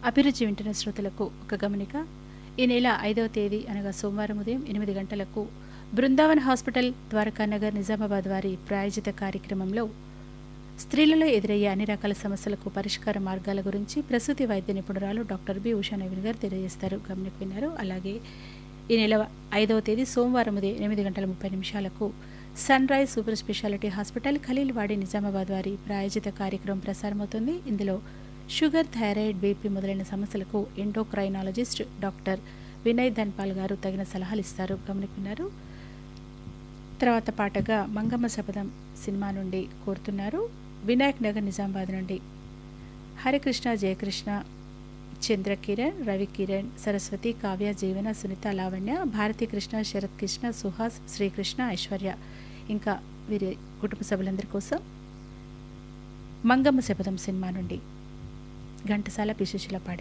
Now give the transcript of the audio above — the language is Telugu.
అభిరుచి వింటున్న శ్రోతలకు ఒక గమనిక ఈ నెల ఐదవ తేదీ అనగా సోమవారం ఉదయం ఎనిమిది గంటలకు బృందావన్ హాస్పిటల్ ద్వారకానగర్ నిజామాబాద్ వారి ప్రాయోజిత కార్యక్రమంలో స్త్రీలలో ఎదురయ్యే అన్ని రకాల సమస్యలకు పరిష్కార మార్గాల గురించి ప్రసూతి వైద్య నిపుణురాలు డాక్టర్ బి ఉషా నవీన్ గారు తెలియజేస్తారు గమనిక విన్నారు అలాగే ఈ నెల ఐదవ తేదీ సోమవారం ఉదయం ఎనిమిది గంటల ముప్పై నిమిషాలకు sunrise super speciality hospital Khaleelwadi Nizamabad వారి ప్రాయోజిత కార్యక్రమం ప్రసారమవుతుంది ఇందులో షుగర్ థైరాయిడ్ బీపీ మొదలైన సమస్యలకు ఎండోక్రైనాలజిస్ట్ డాక్టర్ వినయ్ ధన్పాల్ గారు తగిన సలహాలు ఇస్తారు గమనికున్నారు తర్వాత పాటగా మంగమ్మ శపథం సినిమా నుండి కోరుతున్నారు వినాయక్ నగర్ నిజామాబాద్ నుండి హరికృష్ణ జయకృష్ణ చంద్రకిరణ్ రవికిరణ్ సరస్వతి కావ్య జీవన సునీత లావణ్య భారతీ కృష్ణ శరత్ కృష్ణ సుహాస్ శ్రీకృష్ణ ఐశ్వర్య ఇంకా వీరి కుటుంబ సభ్యులందరి కోసం మంగమ్మ శపథం సినిమా నుండి ఘంటసాల పిశుశుల పాడే